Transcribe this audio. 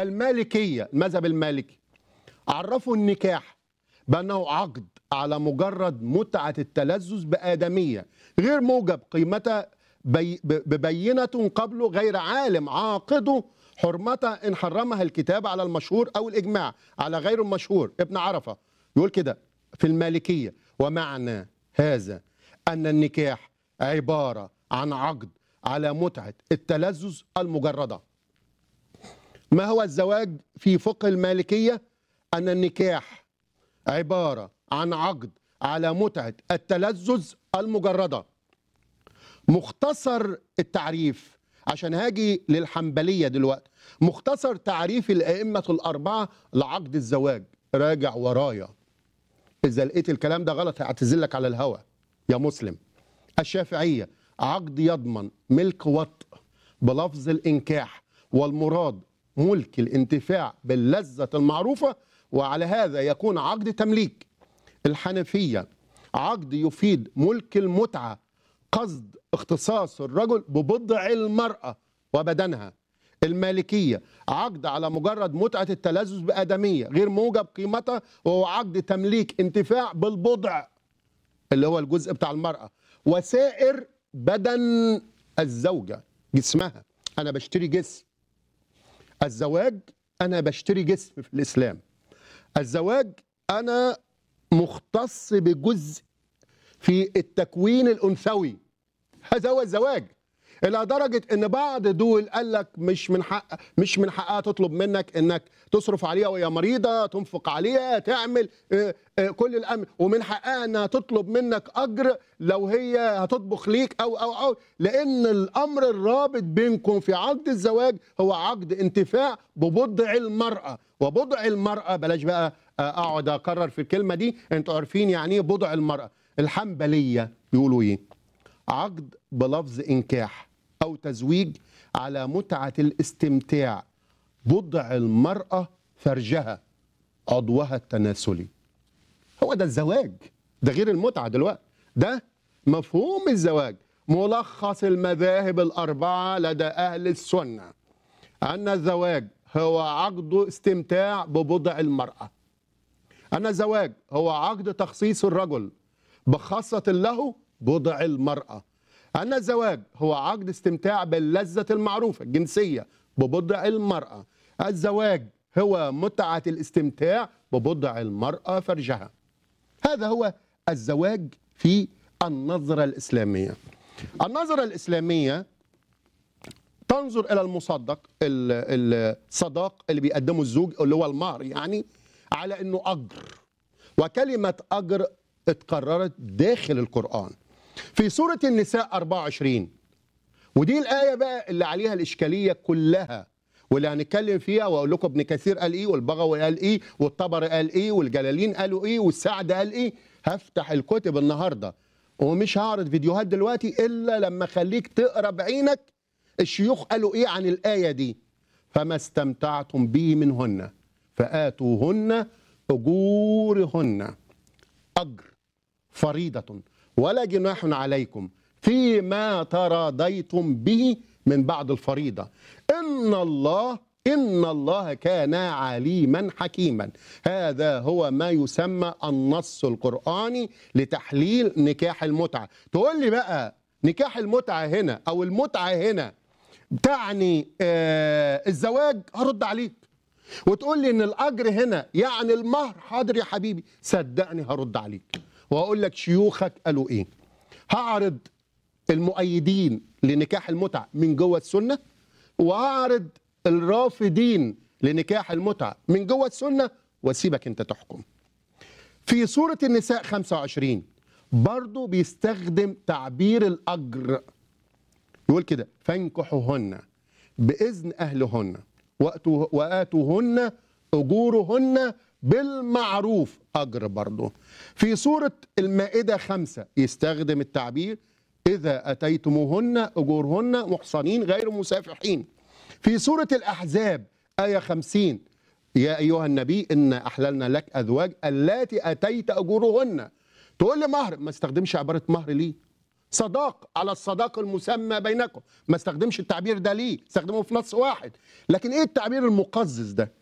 المالكية المذهب المالكي عرفوا النكاح بأنه عقد على مجرد متعة التلذذ بآدمية غير موجب قيمتها بي ببينة قبله غير عالم عاقده حرمتها إن حرمها الكتاب على المشهور أو الإجماع على غير المشهور ابن عرفة يقول كده في المالكية ومعنى هذا أن النكاح عبارة عن عقد على متعة التلذذ المجردة ما هو الزواج في فقه المالكية أن النكاح عبارة عن عقد على متعة التلذذ المجردة مختصر التعريف عشان هاجي للحنبلية دلوقتي مختصر تعريف الأئمة الأربعة لعقد الزواج راجع ورايا إذا لقيت الكلام ده غلط هعتذر لك على الهوى يا مسلم الشافعية عقد يضمن ملك وطء بلفظ الإنكاح والمراد ملك الانتفاع باللذة المعروفة وعلى هذا يكون عقد تمليك الحنفية عقد يفيد ملك المتعة قصد اختصاص الرجل ببضع المرأة وبدنها المالكية عقد على مجرد متعة التلذذ بآدمية غير موجب قيمتها وهو عقد تمليك انتفاع بالبضع اللي هو الجزء بتاع المرأة وسائر بدن الزوجة جسمها أنا بشتري جسم الزواج أنا بشتري جسم في الإسلام الزواج أنا مختص بجزء في التكوين الأنثوي هذا هو الزواج الى درجه ان بعض دول قال لك مش من حق مش من حقها تطلب منك انك تصرف عليها وهي مريضه تنفق عليها تعمل آه، آه، كل الامر ومن حقها انها تطلب منك اجر لو هي هتطبخ ليك او او او لان الامر الرابط بينكم في عقد الزواج هو عقد انتفاع ببضع المراه وبضع المراه بلاش بقى آه، اقعد اكرر في الكلمه دي انتوا عارفين يعني ايه بضع المراه الحنبليه بيقولوا ايه عقد بلفظ انكاح او تزويج على متعه الاستمتاع بضع المراه فرجها عضوها التناسلي هو ده الزواج ده غير المتعه دلوقتي ده مفهوم الزواج ملخص المذاهب الاربعه لدى اهل السنه ان الزواج هو عقد استمتاع ببضع المراه أن الزواج هو عقد تخصيص الرجل بخاصة له بضع المرأة أن الزواج هو عقد استمتاع باللذة المعروفة الجنسية ببضع المرأة الزواج هو متعة الاستمتاع ببضع المرأة فرجها هذا هو الزواج في النظرة الإسلامية النظرة الإسلامية تنظر الى المصدق ال- الصداق اللي بيقدمه الزوج اللي هو المهر يعني على انه اجر وكلمه اجر اتكررت داخل القران في سوره النساء 24 ودي الايه بقى اللي عليها الاشكاليه كلها واللي هنتكلم فيها واقول لكم ابن كثير قال ايه والبغوي قال ايه والطبري قال ايه والجلالين قالوا ايه والسعد قال ايه هفتح الكتب النهارده ومش هعرض فيديوهات دلوقتي الا لما اخليك تقرا بعينك الشيوخ قالوا ايه عن الايه دي فما استمتعتم به منهن فاتوهن اجورهن اجر فريضه ولا جناح عليكم فيما تراضيتم به من بعد الفريضه ان الله ان الله كان عليما حكيما هذا هو ما يسمى النص القراني لتحليل نكاح المتعه تقول لي بقى نكاح المتعه هنا او المتعه هنا تعني آه الزواج هرد عليك وتقول لي ان الاجر هنا يعني المهر حاضر يا حبيبي صدقني هرد عليك وهقول لك شيوخك قالوا ايه هعرض المؤيدين لنكاح المتعه من جوه السنه وهعرض الرافضين لنكاح المتعه من جوه السنه واسيبك انت تحكم في سوره النساء 25 برضه بيستخدم تعبير الاجر يقول كده فانكحوهن باذن اهلهن واتوا واتوهن اجورهن بالمعروف اجر برضه في سوره المائده خمسة يستخدم التعبير اذا اتيتموهن اجورهن محصنين غير مسافحين في سوره الاحزاب ايه خمسين يا ايها النبي ان احللنا لك ازواج اللاتي اتيت اجورهن تقول لي مهر ما استخدمش عباره مهر ليه صداق على الصداق المسمى بينكم ما استخدمش التعبير ده ليه استخدمه في نص واحد لكن ايه التعبير المقزز ده